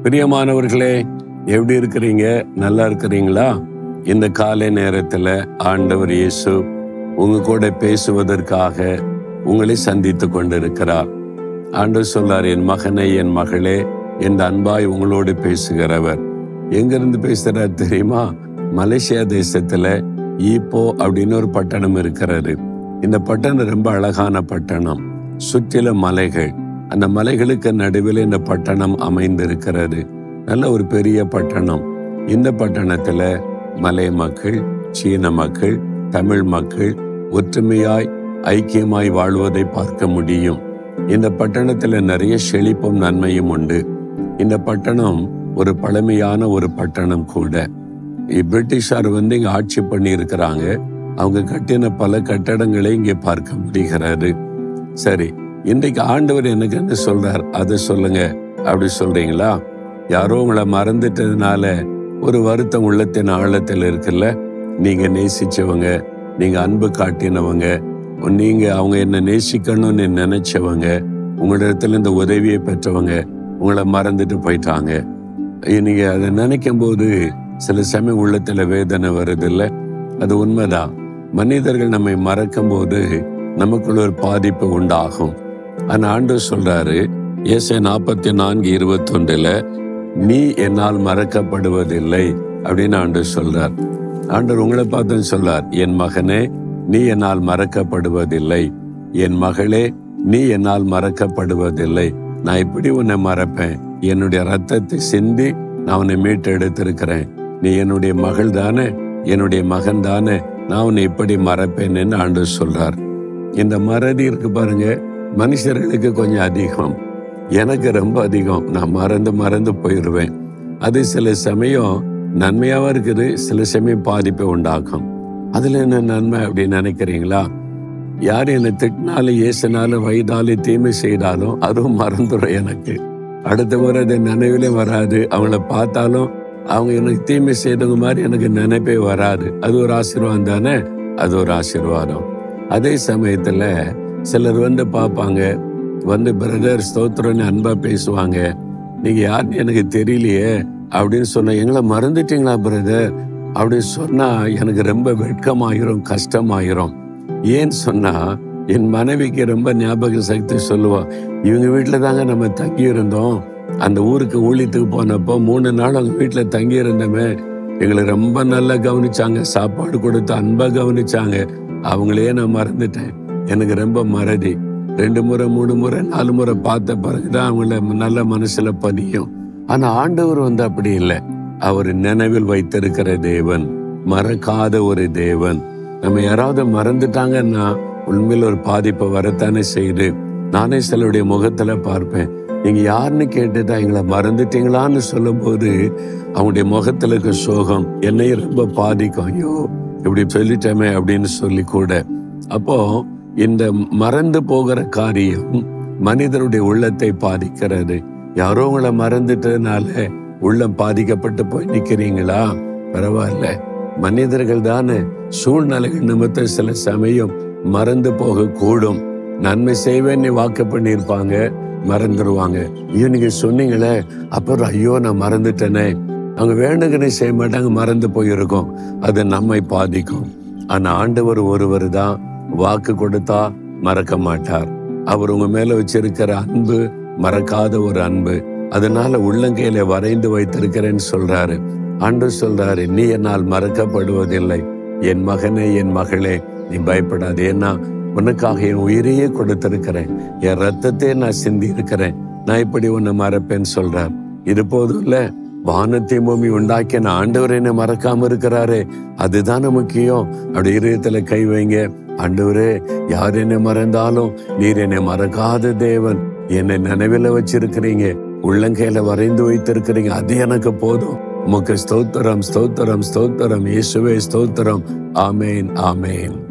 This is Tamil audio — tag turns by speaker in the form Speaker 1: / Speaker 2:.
Speaker 1: பிரியமானவர்களே எப்படி இருக்கிறீங்க நல்லா இருக்கிறீங்களா இந்த காலை நேரத்துல ஆண்டவர் இயேசு உங்க கூட பேசுவதற்காக உங்களை சந்தித்து கொண்டிருக்கிறார் ஆண்டவர் சொல்லார் என் மகனை என் மகளே என் அன்பாய் உங்களோடு பேசுகிறவர் எங்கிருந்து பேசுறார் தெரியுமா மலேசியா தேசத்துல ஈப்போ அப்படின்னு ஒரு பட்டணம் இருக்கிறது இந்த பட்டணம் ரொம்ப அழகான பட்டணம் சுற்றிலும் மலைகள் அந்த மலைகளுக்கு நடுவில் இந்த பட்டணம் அமைந்திருக்கிறது நல்ல ஒரு பெரிய பட்டணம் இந்த பட்டணத்துல மலை மக்கள் சீன மக்கள் தமிழ் மக்கள் ஒற்றுமையாய் ஐக்கியமாய் வாழ்வதை பார்க்க முடியும் இந்த பட்டணத்துல நிறைய செழிப்பும் நன்மையும் உண்டு இந்த பட்டணம் ஒரு பழமையான ஒரு பட்டணம் கூட பிரிட்டிஷார் வந்து இங்க ஆட்சி பண்ணி இருக்கிறாங்க அவங்க கட்டின பல கட்டடங்களை இங்கே பார்க்க முடிகிறது சரி இன்றைக்கு ஆண்டவர் எனக்கு என்ன சொல்றார் அதை சொல்லுங்க அப்படி சொல்றீங்களா யாரோ உங்களை மறந்துட்டதுனால ஒரு வருத்தம் உள்ளத்தின் ஆழத்தில் இருக்குல்ல நீங்க நேசிச்சவங்க நீங்க அன்பு காட்டினவங்க நீங்க அவங்க என்ன நேசிக்கணும்னு நினைச்சவங்க உங்களிடத்துல இந்த உதவியை பெற்றவங்க உங்களை மறந்துட்டு போயிட்டாங்க நீங்க அதை நினைக்கும் போது சில சமயம் உள்ளத்துல வேதனை வருது இல்ல அது உண்மைதான் மனிதர்கள் நம்மை மறக்கும் போது நமக்குள்ள ஒரு பாதிப்பு உண்டாகும் ஆனா ஆண்டு சொல்றாரு ஏசை நாற்பத்தி நான்கு இருபத்தி ஒன்றுல நீ என்னால் மறக்கப்படுவதில்லை அப்படின்னு ஆண்டு சொல்றார் ஆண்டவர் உங்களை பார்த்து சொல்றார் என் மகனே நீ என்னால் மறக்கப்படுவதில்லை என் மகளே நீ என்னால் மறக்கப்படுவதில்லை நான் இப்படி உன்னை மறப்பேன் என்னுடைய ரத்தத்தை சிந்தி நான் உன்னை மீட்டு எடுத்திருக்கிறேன் நீ என்னுடைய மகள் தானே என்னுடைய மகன் தானே நான் உன்னை இப்படி மறப்பேன்னு ஆண்டு சொல்றார் இந்த மறதி இருக்கு பாருங்க மனுஷர்களுக்கு கொஞ்சம் அதிகம் எனக்கு ரொம்ப அதிகம் நான் மறந்து மறந்து போயிடுவேன் அது சில சமயம் நன்மையாவும் இருக்குது சில சமயம் பாதிப்பை உண்டாக்கும் அதுல என்ன நன்மை அப்படின்னு நினைக்கிறீங்களா யார் என்னை திட்டினாலும் ஏசினாலும் வயதாலும் தீமை செய்தாலும் அதுவும் மறந்துடும் எனக்கு அடுத்த முறை அது நினைவிலே வராது அவங்கள பார்த்தாலும் அவங்க எனக்கு தீமை செய்தவங்க மாதிரி எனக்கு நினைப்பே வராது அது ஒரு ஆசீர்வாதம் தானே அது ஒரு ஆசீர்வாதம் அதே சமயத்துல சிலர் வந்து பார்ப்பாங்க வந்து பிரதர் ஸ்தோத்திரன்னு அன்பா பேசுவாங்க நீங்க யாருன்னு எனக்கு தெரியலையே அப்படின்னு சொன்ன எங்களை மறந்துட்டீங்களா பிரதர் அப்படின்னு சொன்னா எனக்கு ரொம்ப வெட்கமாயிரும் கஷ்டமாயிரும் ஏன்னு சொன்னா என் மனைவிக்கு ரொம்ப ஞாபக சக்தி சொல்லுவா இவங்க வீட்டுல தாங்க நம்ம தங்கி இருந்தோம் அந்த ஊருக்கு ஊழியத்துக்கு போனப்போ மூணு நாள் அவங்க வீட்டுல தங்கி இருந்தோமே எங்களை ரொம்ப நல்லா கவனிச்சாங்க சாப்பாடு கொடுத்து அன்பா கவனிச்சாங்க அவங்களையே நான் மறந்துட்டேன் எனக்கு ரொம்ப மறதி ரெண்டு முறை மூணு முறை நாலு முறை பார்த்த பிறகுதான் அவங்கள நல்ல மனசுல பதியும் ஆனா ஆண்டவர் வந்து அப்படி இல்லை அவர் நினைவில் வைத்திருக்கிற தேவன் மறக்காத ஒரு தேவன் நம்ம யாராவது மறந்துட்டாங்கன்னா உண்மையில் ஒரு பாதிப்பை வரத்தானே செய்யுது நானே சிலருடைய முகத்துல பார்ப்பேன் நீங்க யாருன்னு கேட்டுதான் எங்களை மறந்துட்டீங்களான்னு சொல்லும் போது அவங்களுடைய முகத்துல இருக்க சோகம் என்னையும் ரொம்ப பாதிக்கும் ஐயோ இப்படி சொல்லிட்டோமே அப்படின்னு சொல்லி கூட அப்போ இந்த மறந்து போகிற காரியம் மனிதருடைய உள்ளத்தை பாதிக்கிறது யாரோ உங்களை மறந்துட்டதுனால உள்ளம் பாதிக்கப்பட்டு போய் நிக்கிறீங்களா பரவாயில்ல மனிதர்கள் தானே சூழ்நிலைகள் நிமித்தம் சில சமயம் மறந்து போக கூடும் நன்மை செய்வேன்னு வாக்கு பண்ணியிருப்பாங்க மறந்துடுவாங்க ஐயோ நீங்க சொன்னீங்களே அப்புறம் ஐயோ நான் மறந்துட்டேனே அவங்க வேண்டுகனை செய்ய மாட்டாங்க மறந்து போயிருக்கோம் அது நம்மை பாதிக்கும் ஆனா ஆண்டவர் ஒருவர் தான் வாக்கு கொடுத்தா மறக்க மாட்டார் அவர் உங்க மேல வச்சிருக்கிற அன்பு மறக்காத ஒரு அன்பு அதனால உள்ளங்கையில வரைந்து வைத்திருக்கிறேன்னு சொல்றாரு ஆண்டு சொல்றாரு நீ என்னால் மறக்கப்படுவதில்லை என் மகனே என் மகளே நீ பயப்படாது ஏன்னா உனக்காக என் உயிரையே கொடுத்திருக்கிறேன் என் ரத்தத்தை நான் சிந்தி இருக்கிறேன் நான் இப்படி உன்னை மறப்பேன்னு சொல்றார் இது போதும் இல்ல வானத்தை பூமி உண்டாக்கின ஆண்டவர் என்ன மறக்காம இருக்கிறாரே அதுதானே முக்கியம் அப்படி இதயத்துல கை வைங்க ஆண்டவரே யார் என்னை மறந்தாலும் நீர் என்னை மறக்காத தேவன் என்னை நினைவில் வச்சிருக்கிறீங்க உள்ளங்கையில வரைந்து வைத்திருக்கிறீங்க அது எனக்கு போதும் உமக்கு ஸ்தோத்திரம் ஸ்தோத்திரம் ஸ்தோத்திரம் இயேசுவே ஸ்தோத்திரம் ஆமேன் ஆமேன்